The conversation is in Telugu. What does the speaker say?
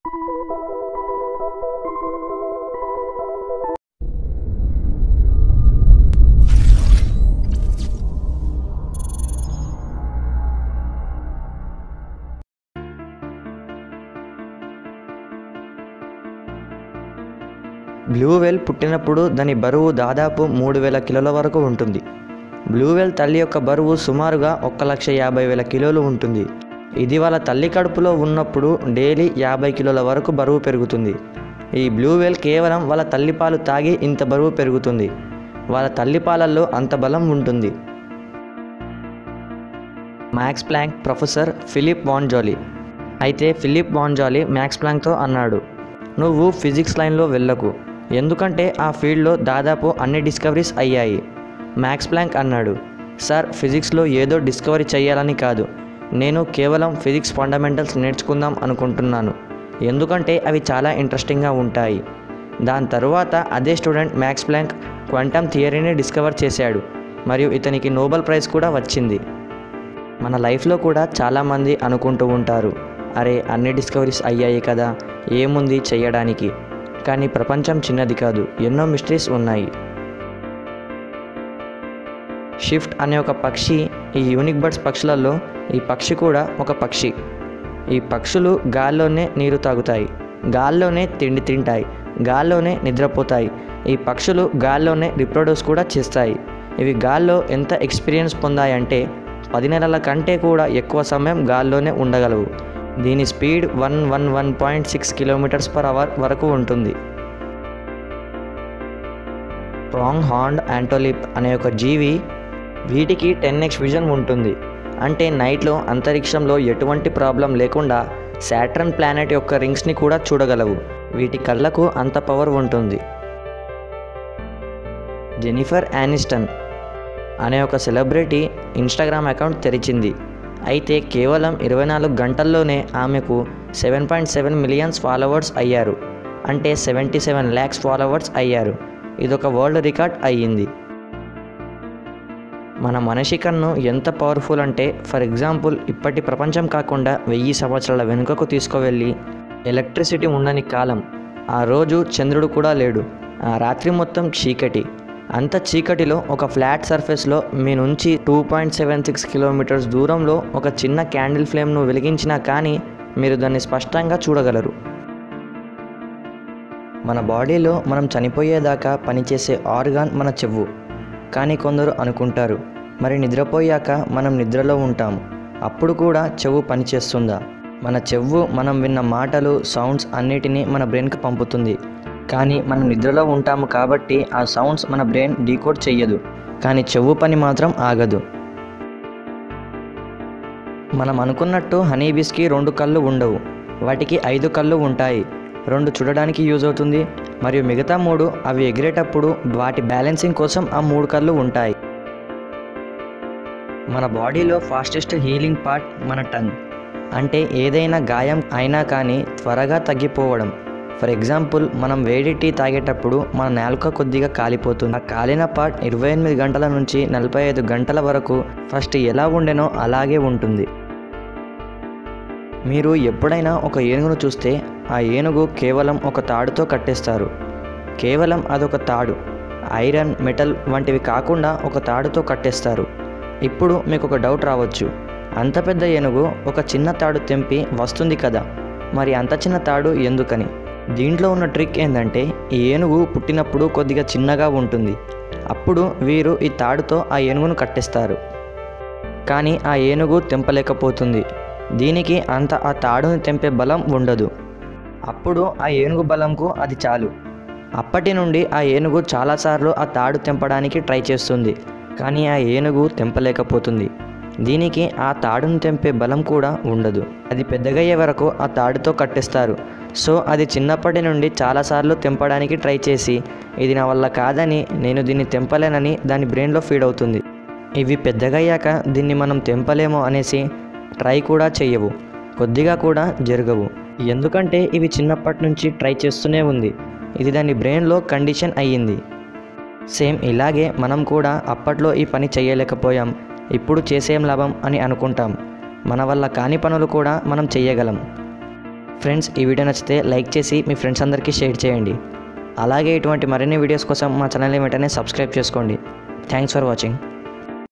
బ్లూ వేల్ పుట్టినప్పుడు దాని బరువు దాదాపు మూడు వేల కిలోల వరకు ఉంటుంది బ్లూ వేల్ తల్లి యొక్క బరువు సుమారుగా ఒక్క లక్ష యాభై వేల కిలోలు ఉంటుంది ఇది వాళ్ళ తల్లి కడుపులో ఉన్నప్పుడు డైలీ యాభై కిలోల వరకు బరువు పెరుగుతుంది ఈ బ్లూ వేల్ కేవలం వాళ్ళ తల్లి పాలు తాగి ఇంత బరువు పెరుగుతుంది వాళ్ళ తల్లి పాలల్లో అంత బలం ఉంటుంది Max Planck professor Philip von Jolly అయితే ఫిలిప్ వాన్జాలీ మ్యాక్స్ ప్లాంక్తో అన్నాడు నువ్వు ఫిజిక్స్ లైన్లో వెళ్ళకు ఎందుకంటే ఆ ఫీల్డ్లో దాదాపు అన్ని డిస్కవరీస్ అయ్యాయి మ్యాక్స్ ప్లాంక్ అన్నాడు సార్ ఫిజిక్స్లో ఏదో డిస్కవరీ చేయాలని కాదు నేను కేవలం ఫిజిక్స్ ఫండమెంటల్స్ నేర్చుకుందాం అనుకుంటున్నాను ఎందుకంటే అవి చాలా ఇంట్రెస్టింగ్గా ఉంటాయి దాని తరువాత అదే స్టూడెంట్ మ్యాక్స్ ప్లాంక్ క్వాంటమ్ థియరీని డిస్కవర్ చేశాడు మరియు ఇతనికి నోబెల్ ప్రైజ్ కూడా వచ్చింది మన లైఫ్లో కూడా చాలామంది అనుకుంటూ ఉంటారు అరే అన్ని డిస్కవరీస్ అయ్యాయి కదా ఏముంది చెయ్యడానికి కానీ ప్రపంచం చిన్నది కాదు ఎన్నో మిస్టరీస్ ఉన్నాయి షిఫ్ట్ అనే ఒక పక్షి ఈ యూనిక్ బర్డ్స్ పక్షులలో ఈ పక్షి కూడా ఒక పక్షి ఈ పక్షులు గాల్లోనే నీరు తాగుతాయి గాల్లోనే తిండి తింటాయి గాల్లోనే నిద్రపోతాయి ఈ పక్షులు గాల్లోనే రిప్రొడ్యూస్ కూడా చేస్తాయి ఇవి గాల్లో ఎంత ఎక్స్పీరియన్స్ పొందాయంటే పది నెలల కంటే కూడా ఎక్కువ సమయం గాల్లోనే ఉండగలవు దీని speed one one one point six kilometres per hour వరకు ఉంటుంది ప్రాంగ్ హాండ్ యాంటోలిప్ అనే ఒక జీవి వీటికి టెన్ ఎక్స్ విజన్ ఉంటుంది అంటే నైట్లో అంతరిక్షంలో ఎటువంటి ప్రాబ్లం లేకుండా శాట్రన్ ప్లానెట్ యొక్క రింగ్స్ని కూడా చూడగలవు వీటి కళ్ళకు అంత పవర్ ఉంటుంది జెనిఫర్ యానిస్టన్ అనే ఒక సెలబ్రిటీ ఇన్స్టాగ్రామ్ అకౌంట్ తెరిచింది అయితే కేవలం ఇరవై నాలుగు గంటల్లోనే ఆమెకు seven point seven millions followers అయ్యారు అంటే సెవెంటీ సెవెన్ ల్యాక్స్ ఫాలోవర్స్ అయ్యారు ఇదొక వరల్డ్ రికార్డ్ అయ్యింది మన మనిషి కన్ను ఎంత పవర్ఫుల్ అంటే ఫర్ ఎగ్జాంపుల్ ఇప్పటి ప్రపంచం కాకుండా వెయ్యి సంవత్సరాల వెనుకకు తీసుకువెళ్ళి ఎలక్ట్రిసిటీ ఉండని కాలం ఆ రోజు చంద్రుడు కూడా లేడు ఆ రాత్రి మొత్తం చీకటి అంత చీకటిలో ఒక ఫ్లాట్ సర్ఫేస్లో మీ నుంచి two point seven six kilometres దూరంలో ఒక చిన్న క్యాండిల్ ఫ్లేమ్ను వెలిగించినా కానీ మీరు దాన్ని స్పష్టంగా చూడగలరు మన బాడీలో మనం చనిపోయేదాకా పనిచేసే ఆర్గాన్ మన చెవు కానీ కొందరు అనుకుంటారు మరి నిద్రపోయాక మనం నిద్రలో ఉంటాము అప్పుడు కూడా చెవు పనిచేస్తుందా మన చెవు మనం విన్న మాటలు సౌండ్స్ అన్నిటినీ మన బ్రెయిన్కి పంపుతుంది కానీ మనం నిద్రలో ఉంటాము కాబట్టి ఆ సౌండ్స్ మన బ్రెయిన్ డీకోడ్ చెయ్యదు కానీ చెవు పని మాత్రం ఆగదు మనం అనుకున్నట్టు హనీబీస్కి రెండు కళ్ళు ఉండవు వాటికి ఐదు కళ్ళు ఉంటాయి రెండు చూడడానికి యూజ్ అవుతుంది మరియు మిగతా మూడు అవి ఎగిరేటప్పుడు వాటి బ్యాలెన్సింగ్ కోసం ఆ మూడు కళ్ళు ఉంటాయి మన బాడీలో ఫాస్టెస్ట్ హీలింగ్ పార్ట్ మన టంగ్ అంటే ఏదైనా గాయం అయినా కానీ త్వరగా తగ్గిపోవడం ఫర్ ఎగ్జాంపుల్ మనం వేడి టీ తాగేటప్పుడు మన నాలుక కొద్దిగా కాలిపోతుంది ఆ కాలిన పార్ట్ ఇరవై ఎనిమిది గంటల నుంచి నలభై ఐదు గంటల వరకు ఫస్ట్ ఎలా ఉండెనో అలాగే ఉంటుంది మీరు ఎప్పుడైనా ఒక ఏనుగును చూస్తే ఆ ఏనుగు కేవలం ఒక తాడుతో కట్టేస్తారు కేవలం అదొక తాడు ఐరన్ మెటల్ వంటివి కాకుండా ఒక తాడుతో కట్టేస్తారు ఇప్పుడు మీకు ఒక డౌట్ రావచ్చు అంత పెద్ద ఏనుగు ఒక చిన్న తాడు తెంపి వస్తుంది కదా మరి అంత చిన్న తాడు ఎందుకని దీంట్లో ఉన్న ట్రిక్ ఏంటంటే ఈ ఏనుగు పుట్టినప్పుడు కొద్దిగా చిన్నగా ఉంటుంది అప్పుడు వీరు ఈ తాడుతో ఆ ఏనుగును కట్టేస్తారు కానీ ఆ ఏనుగు తెంపలేకపోతుంది దీనికి అంత ఆ తాడుని తెంపే బలం ఉండదు అప్పుడు ఆ ఏనుగు బలంకు అది చాలు అప్పటి నుండి ఆ ఏనుగు చాలాసార్లు ఆ తాడు తెంపడానికి ట్రై చేస్తుంది కానీ ఆ ఏనుగు తెంపలేకపోతుంది దీనికి ఆ తాడును తెంపే బలం కూడా ఉండదు అది పెద్దగయ్యే వరకు ఆ తాడుతో కట్టేస్తారు సో అది చిన్నప్పటి నుండి చాలాసార్లు తెంపడానికి ట్రై చేసి ఇది నా వల్ల కాదని నేను దీన్ని తెంపలేనని దాని బ్రెయిన్లో ఫీడ్ అవుతుంది ఇవి పెద్దగయ్యాక దీన్ని మనం తెంపలేమో అనేసి ట్రై కూడా చెయ్యవు కొద్దిగా కూడా జరగవు ఎందుకంటే ఇవి చిన్నప్పటి నుంచి ట్రై చేస్తూనే ఉంది ఇది దాని బ్రెయిన్లో కండిషన్ అయ్యింది సేమ్ ఇలాగే మనం కూడా అప్పట్లో ఈ పని చేయలేకపోయాం ఇప్పుడు చేసేం లాభం అని అనుకుంటాం మన వల్ల కాని పనులు కూడా మనం చెయ్యగలం ఫ్రెండ్స్ ఈ వీడియో నచ్చితే లైక్ చేసి మీ ఫ్రెండ్స్ అందరికీ షేర్ చేయండి అలాగే ఇటువంటి మరిన్ని వీడియోస్ కోసం మా ఛానల్ని వెంటనే సబ్స్క్రైబ్ చేసుకోండి థ్యాంక్స్ ఫర్ వాచింగ్